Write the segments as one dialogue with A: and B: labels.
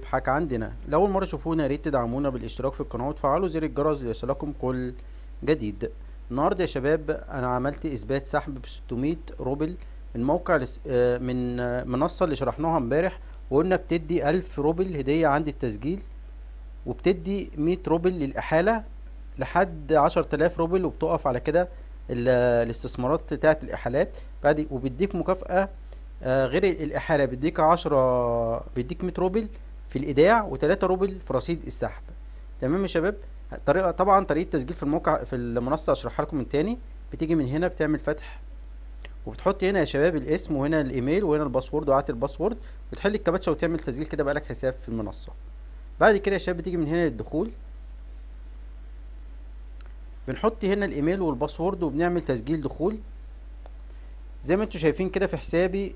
A: يضحك عندنا لو اول مره تشوفونا يا ريت تدعمونا بالاشتراك في القناه وتفعلوا زر الجرس ليصلكم كل جديد النهارده يا شباب انا عملت اثبات سحب ب 600 روبل من موقع لس... آه، من آه، منصه اللي شرحناها امبارح وقلنا بتدي 1000 روبل هديه عند التسجيل وبتدي 100 روبل للاحاله لحد 10000 روبل وبتقف على كده ال- الاستثمارات بتاعت الاحالات بعد وبيديك مكافأة آه، غير الإحالة بيديك عشرة بيديك مية روبل في الإيداع وتلاتة روبل في رصيد السحب تمام يا شباب طريقة طبعا طريقة تسجيل في الموقع في المنصة هشرحها لكم من تاني بتيجي من هنا بتعمل فتح وبتحط هنا يا شباب الاسم وهنا الايميل وهنا الباسورد وقعت الباسورد وتحل الكباتشة وتعمل تسجيل كده بقالك حساب في المنصة بعد كده يا شباب بتيجي من هنا للدخول بنحط هنا الايميل والباسورد وبنعمل تسجيل دخول زي ما انتوا شايفين كده في حسابي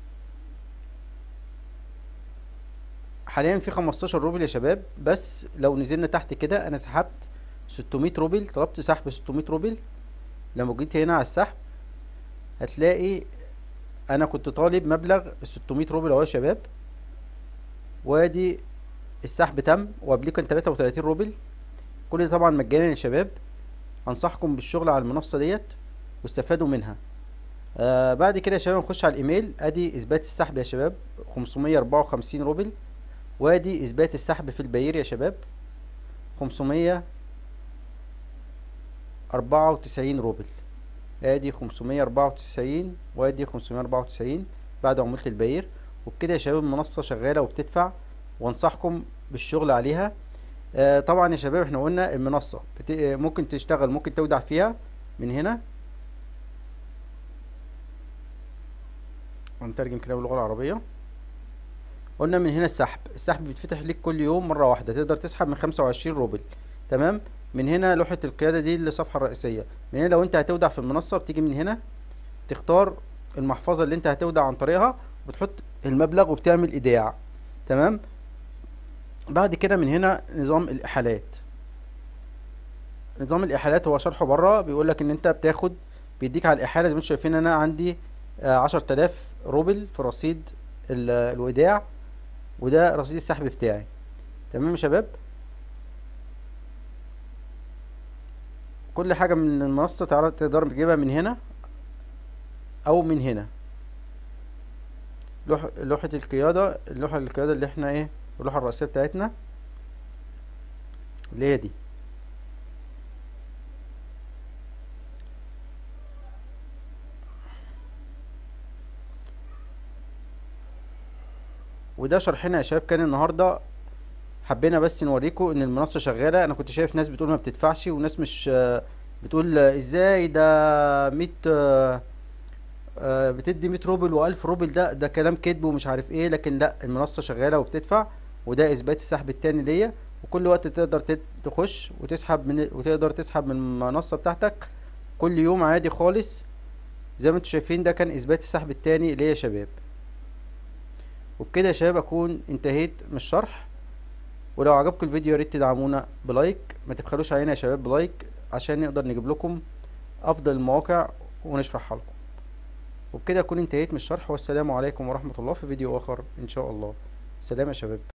A: حاليا في 15 روبل يا شباب بس لو نزلنا تحت كده انا سحبت 600 روبل طلبت سحب 600 روبل لما جيت هنا على السحب هتلاقي انا كنت طالب مبلغ 600 روبل اهو يا شباب وادي السحب تم وقبليه كان 33 روبل كل ده طبعا مجانا يا شباب انصحكم بالشغل على المنصة ديت واستفادوا منها آه بعد كده يا شباب نخش على الايميل ادي اثبات السحب يا شباب 554 روبل وادي اثبات السحب في البير يا شباب 594 روبل ادي 594 وادي 594 بعد عمولة البير وبكده يا شباب المنصة شغالة وبتدفع وانصحكم بالشغل عليها آه طبعا يا شباب احنا قلنا المنصة بت... آه، ممكن تشتغل ممكن تودع فيها من هنا ونترجم كده باللغة العربية قلنا من هنا السحب السحب بيتفتح ليك كل يوم مرة واحدة تقدر تسحب من خمسة وعشرين روبل تمام من هنا لوحة القيادة دي الصفحة الرئيسية من هنا لو انت هتودع في المنصة بتيجي من هنا تختار المحفظة اللي انت هتودع عن طريقها وبتحط المبلغ وبتعمل ايداع تمام بعد كده من هنا نظام الاحالات نظام الاحالات هو شرحه بره بيقول لك ان انت بتاخد بيديك على الاحاله زي ما انتم شايفين انا عندي عشرة آلاف روبل في رصيد ال- الوداع وده رصيد السحب بتاعي تمام يا شباب كل حاجة من المنصة تعرف تقدر تجيبها من هنا أو من هنا لوح لوحة القيادة اللوحة القيادة اللي احنا ايه اللوحة الرئيسية بتاعتنا اللي هي دي وده شرحنا يا شباب كان النهارده حبينا بس نوريكم ان المنصه شغاله انا كنت شايف ناس بتقول ما بتدفعش وناس مش بتقول ازاي ده 100 آه، آه، بتدي 100 روبل و1000 روبل ده ده كلام كذب ومش عارف ايه لكن لا المنصه شغاله وبتدفع وده اثبات السحب التاني ليا وكل وقت تقدر تت- تخش وتسحب من وتقدر تسحب من المنصه بتاعتك كل يوم عادي خالص زي ما انتم شايفين ده كان اثبات السحب التاني ليا يا شباب وبكده يا شباب اكون انتهيت من الشرح ولو عجبكم الفيديو يا ريت تدعمونا بلايك ما تبخلوش علينا يا شباب بلايك عشان نقدر نجيب لكم افضل المواقع ونشرحها لكم وبكده اكون انتهيت من الشرح والسلام عليكم ورحمة الله في فيديو اخر ان شاء الله سلام يا شباب